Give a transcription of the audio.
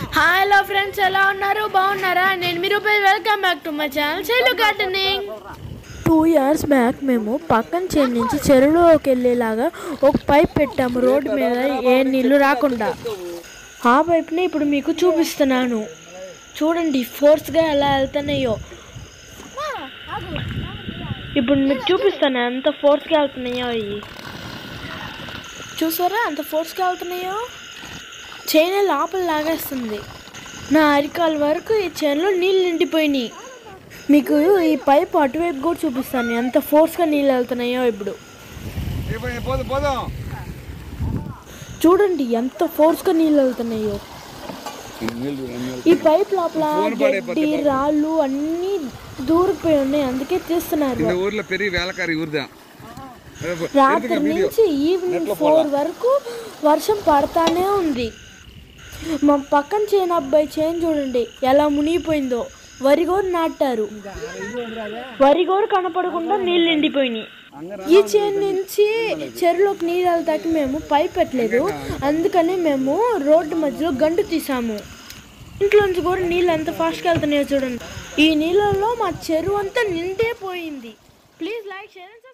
hi hello friends ఎలా ఉన్నారు బాగున్నారా నేను మీరు welcome back to my channel Shailu gardening two years back మేము పక్కన చేను నుంచి చెరువులోకి వెళ్ళేలాగా ఒక పైప్ పెట్టాము రోడ్డు మీద ఏ నీళ్లు రాకుండా ఆ పైప్ని ఇప్పుడు మీకు చూపిస్తున్నాను చూడండి ఫోర్స్గా ఎలా వెళ్తున్నాయో ఇప్పుడు మీకు చూపిస్తాను ఎంత ఫోర్స్గా వెళ్తున్నాయో అవి చూసారా ఎంత ఫోర్స్గా వెళ్తున్నాయో చైన్ లోపల లాగేస్తుంది నా అరికాల వరకు ఈ చైన్లో నీళ్ళు నిండిపోయినాయి మీకు ఈ పైప్ అటువైపు కూడా చూపిస్తాను ఎంత ఫోర్స్గా నీళ్ళు వెళ్తున్నాయో ఇప్పుడు పోదు పోదాం చూడండి ఎంత ఫోర్స్గా నీళ్ళు వెళ్తున్నాయో ఈ పైప్ లోపల గడ్డి రాళ్ళు అన్నీ దూరిపోయి ఉన్నాయి అందుకే తీస్తున్నారు இந்த ஊர்ல பெரிய வேலைக்காரி ஊர் தான் రాత్రి నుంచి ఈవినింగ్ ఫోర్ వరకు వర్షం పడతానే ఉంది మా పక్కన చేయని అబ్బాయి చేను చూడండి ఎలా మునిగిపోయిందో వరిగోరు నాటారు వరిగోరు కనపడకుండా నీళ్ళు నిండిపోయినాయి ఈ చేను నుంచి చెరువులోకి నీళ్ళు వెళ్తాకి మేము పైప్ పెట్టలేదు అందుకని మేము రోడ్డు మధ్యలో గంటు తీసాము ఇంట్లోంచి కూడా నీళ్ళు ఎంత ఫాస్ట్గా వెళ్తున్నాయో చూడండి ఈ నీళ్ళల్లో మా చెరువు అంతా నిండే పోయింది ప్లీజ్ లైక్ షేర్